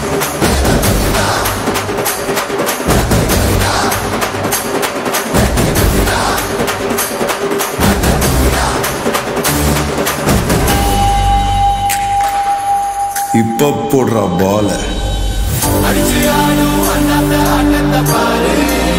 இப்ப போடுற பால அடிச்சு ஆடும் அண்ணாத்த ஆட்டத்தை பாரு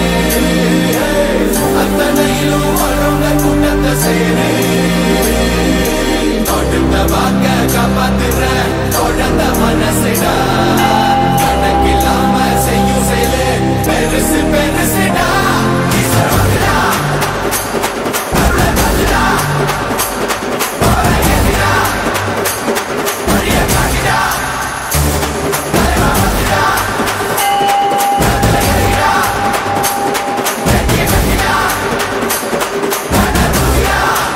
அத்தனையிலும் வரோங்க கூட்டத்தை சேரு தோட்டத்தை வாக்க காப்பாத்துற குழந்த மனசுடா கணக்கில்லாம செய்யும் செயலு பெருசு பெருசுடா ஈஸ்வரவாதிடா. அருளவாதிடா. பாரதியடிடா. வழிய காட்டிடா. தலைவாதிடா. தலையடிடா. வெட்டிய கட்டிடா. மனதுடிடா.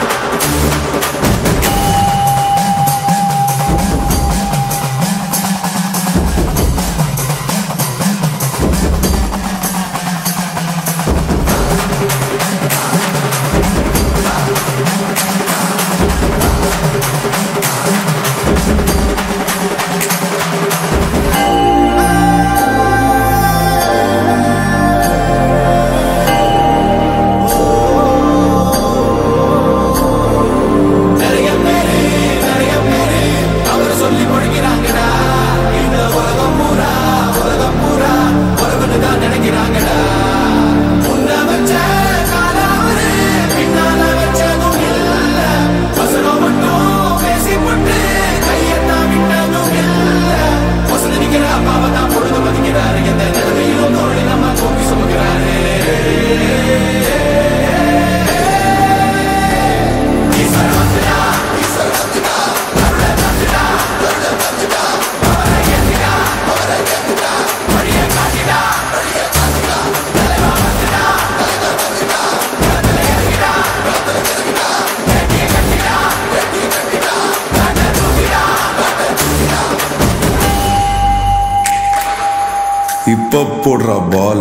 நிறைய பேரு நிறைய பேரு அவர் சொல்லி முடிக்கிறாங்கடா இந்த உலகம் பூரா உலகம் பூரா உலகன்னு தான் நினைக்கிறாங்கடா முன்ன வச்ச காலாவரு பின்னால வச்சதும் இல்ல வசனம் மட்டும் பேசி போட்டு கையத்தான் விட்டதும் இல்ல வசதி நிக்கிற அப்பாவை தான் பொழுது மதிக்கிறாரு எந்த நிலைமையிலும் தோழி நம்ம தூக்கி சுமக்கிறாரு ஈஸ்வரவந்தனா ஈஸ்வரவந்தனா அருளவந்தனா அருளவந்தனா அவரையேத்தினா அவரையேத்தினா வழிய காட்டினா வழிய காட்டினா தலைவந்தனா தலைவந்தனா தலையறினா தலையறினா வெட்டிய கட்டினா வெட்டிய கட்டினா கண்ண தூக்கினா கண்ண தூக்கினா இப்ப போடுற பால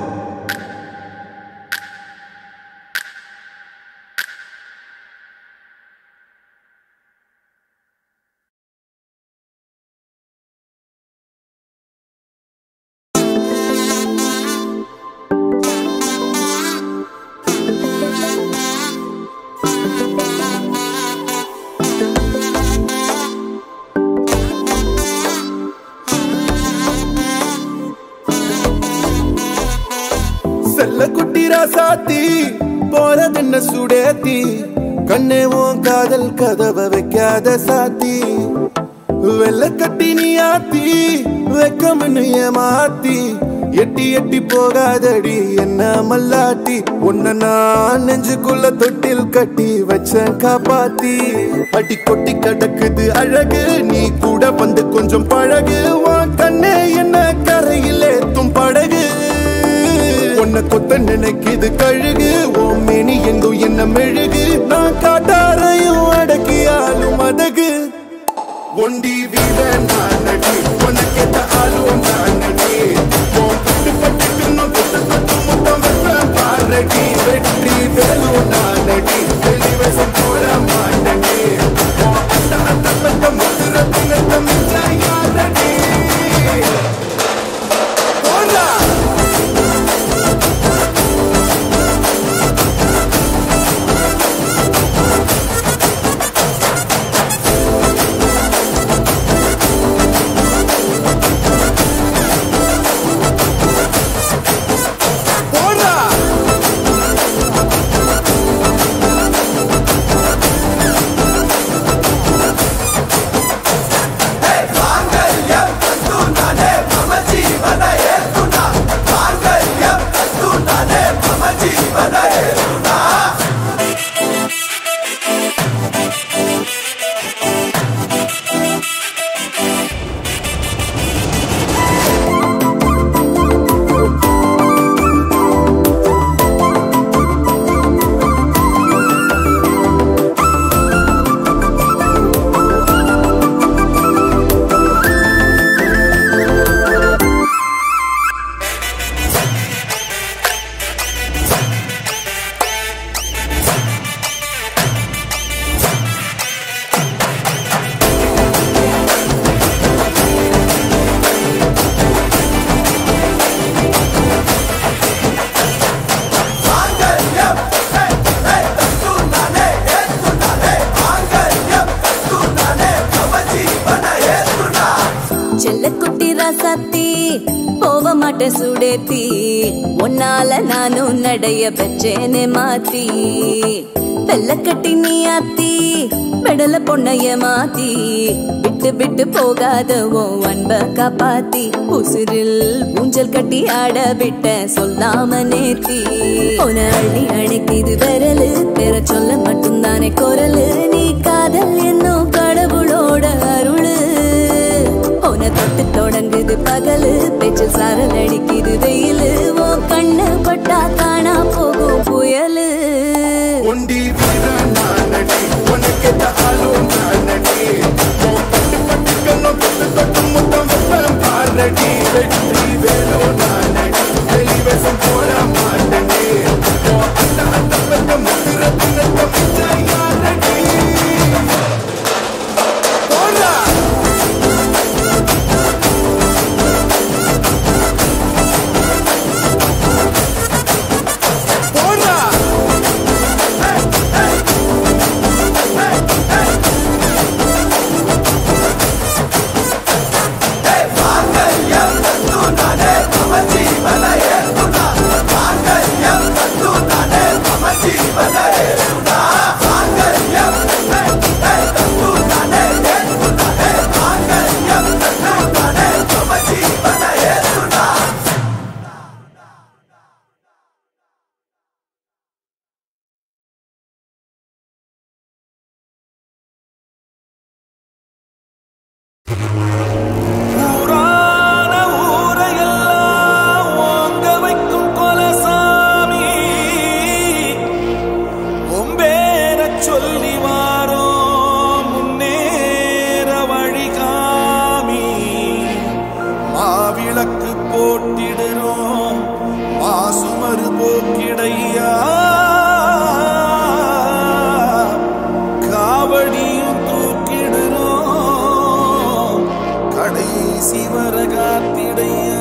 செல்ல குட்டி ராசாத்தி போறதென்ன சுடேத்தி கண்ணே உன் காதல் கதவை வைக்காத சாத்தி வெள்ள கட்டி நீ ஆத்தி வெக்கம்னு ஏமாத்தி எட்டி எட்டி போகாதடி என்ன மல்லாட்டி உன்ன நான் நெஞ்சுக்குள்ள தொட்டில் கட்டி வச்ச காப்பாத்தி அடி கொட்டி கிடக்குது அழகு நீ கூட வந்து கொஞ்சம் பழகு உன் கண்ணே என்ன கரையில் ஏத்தும் படகு உன்னை கொத்த நினைக்குது கழுகு ஓ மேனி எங்கும் என்ன மெழுகு நான் காட்டாரையும் அடக்கியாலும் அதகு ஒண்டி வீர நானடி உனக்கேத்த ஆளும் நானடி உன் பட்டு பட்டு பின்னும் கொத்து கொத்து முத்தம் வெப்பம் பாரடி வெற்றி வேலும் நானடி வெளிவசம் போட மாட்டடி உன் அத்த அத்த பத்த மதுர தினத்த மிச்ச யாரடி போடா ரசத்தி போக மாட்டேன் சுடேத்தி உன்னால நானும் நடைய பெற்றேனே மாத்தி வெள்ளக்கட்டி நீ ஆத்தி பெடல பொண்ணைய மாத்தி விட்டு விட்டு போகாத உன் அன்ப காப்பாத்தி உசிரில் ஊஞ்சல் கட்டி ஆட விட்ட சொல்லாம நேத்தி உன அள்ளி அணைக்குது விரலு பெற சொல்ல மட்டும்தானே குரலு நீ காதல் என்னும் கடவுளோட அருளு உன தொட்டு தொடங்குது பகலு பேச்சில் சாரல் அடிக்குது வெயிலு ஓ கண்ணு பட்டா காணா போகும் புயலு ஒண்டி வீரன் நானடி உனக்கேத்த ஆளும் நானடி உன் பட்டு பட்டு கண்ணும் தொட்டு தொட்டு முத்தம் வைப்பேன் பாரடி வெற்றி வேணும் நானடி வெளிவேசம் போட மாட்டடி உன் அந்த அந்த பெத்த முதிர தினத்த மிச்ச யாரடி போடா போடா ஊரான ஊரையெல்லாம் ஓங்க வைக்கும் கொலசாமி உம்பேரச் சொல்லி வாரோம் முன்னேற வழிகாமி மாவிளக்கு போட்டிடுறோம் மாசுமறு போக்கிடையா காவடியும் தூக்கிடுறோம் கடைசி வர காத்திடையா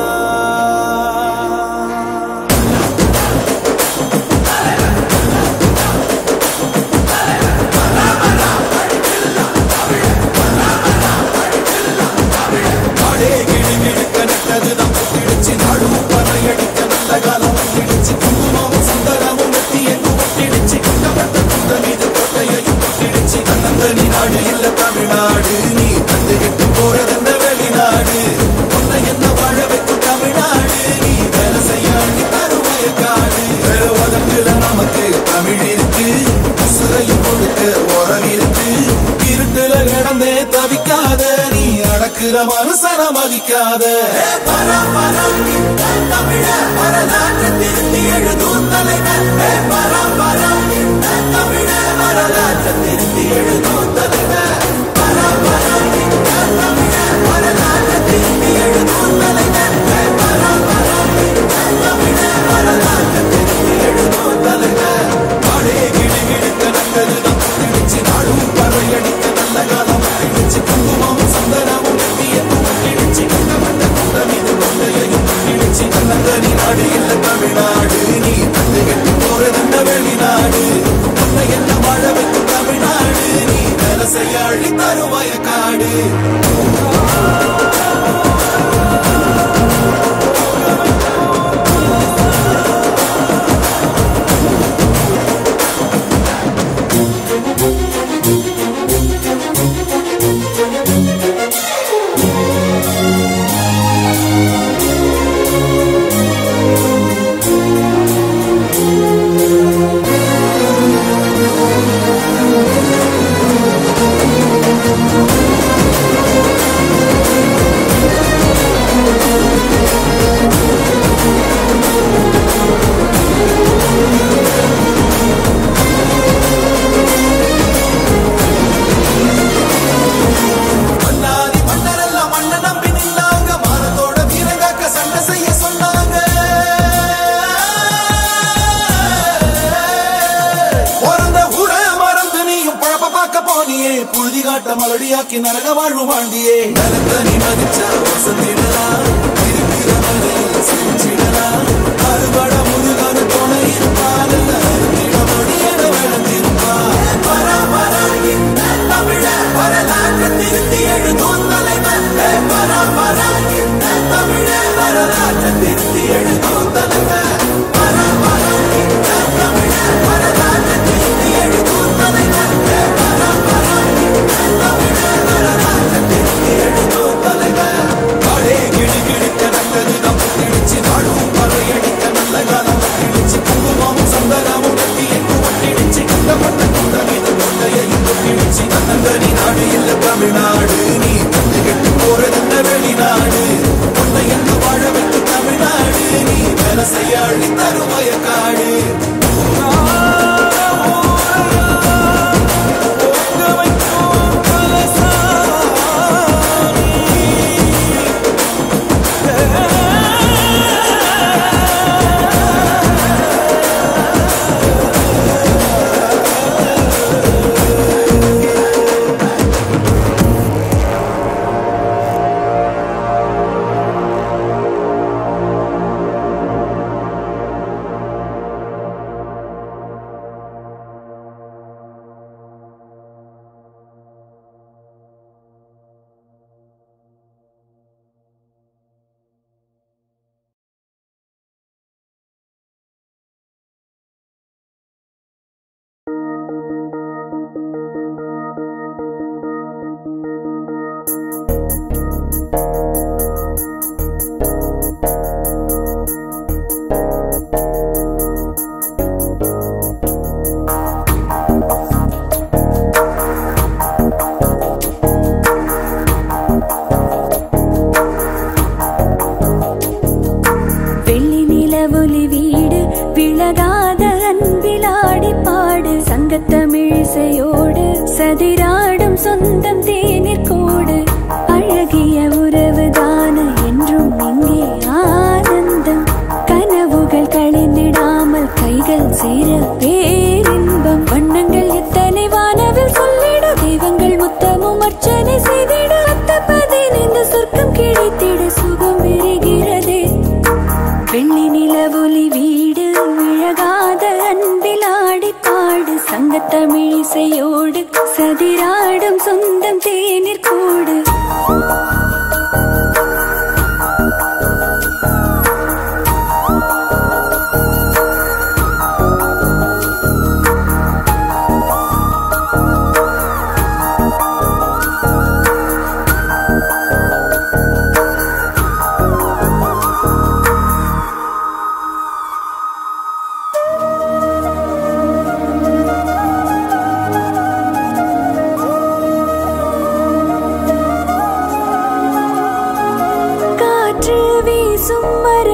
நாடு இல்ல தமிழ்நாடு நீ தந்துகிட்டு போறதென்ன வெளிநாடு உன்னை என்ன வாழ வைக்கும் தமிழ்நாடு நீ வேலை செய்ய அள்ளி தருவாய காடு உதட்டுல நமக்கு தமிழ் இருக்கு உசுரையும் கொடுக்க உரம் இருக்கு இருட்டுல கிடந்தே தவிக்காத நீ அடக்குற மனுஷன மதிக்காத தமிழ வரலாற்று திருத்தி எழுதும் தலைவர் பரம்பரம் தமிழ வரலாற்று திருத்தி எழுதும் தலைவர் பரம்பரம் தமிழ வரலாற்று திருத்தி எழுதும் தலைவர் பரம்பரம் தமிழ வரலாற்று திருத்தி எழுதும் தலைவர் பாடே கிளி கிழிக்க நல்லதுதான் பிடிச்சு நாடும் பறையடிக்க நல்ல காலம் பிடிச்சு குங்குமம் சந்தனமும் நெத்தியமும் கிழிச்சு கண்டமட்ட கூட்டம் இது கொண்டையையும் கிழிச்சு கண்ணங்கனி நாடு இல்ல தமிழ்நாடு நீ தந்து கட்டி போறதென்ன வெளிநாடு உன்னை என்ன வாழ வைக்கும் தமிழ்நாடு நீ வேலை செய்ய அள்ளி தருவாய காடு மன்னாதி மன்னரெல்லாம் மண்ண நம்பி நின்னாங்க மானத்தோட வீரங்காக்க சண்டை செய்ய சொன்னாங்க பிறந்த ஊர மறந்து நீயும் பழப்ப பார்க்க போனியே புழுதி காட்ட மலடியாக்கி நரக வாழ்வு வாழ்ந்தியே நலத்த நீ மதிச்சா வசந்திடலாம் இருக்கிற மலையில் சிரிச்சிடலாம் அறுபட முருகனு துணை இருப்பான் அறுத்திட மொழியன விளந்திருப்பான் பரம்பரம் தமிழ வரலாற்று திருத்தி எழுதும் தலைவர் பரம்பரம் சதிராடும் சொந்தம் தேநீர் கூடு அழகிய உறவுதான என்றும் இங்கே ஆனந்தம் கனவுகள் கழிந்திடாமல் கைகள் சேர பேரின்பம் வண்ணங்கள் எத்தனை வானவில் சொல்லிட தெய்வங்கள் முத்தமும் அர்ச்சனை செய்திட அத்த பதினைந்து சொர்க்கம் கிடைத்திட சுகம் பெறுகிறதே வெள்ளி நிலவொலி வீடு விழகாத அன்பில் ஆடி பாடு சங்கத்தமிழிசையோடு சதிராடும் சொந்தம் தேநீர் கூடு காற்று வீசும்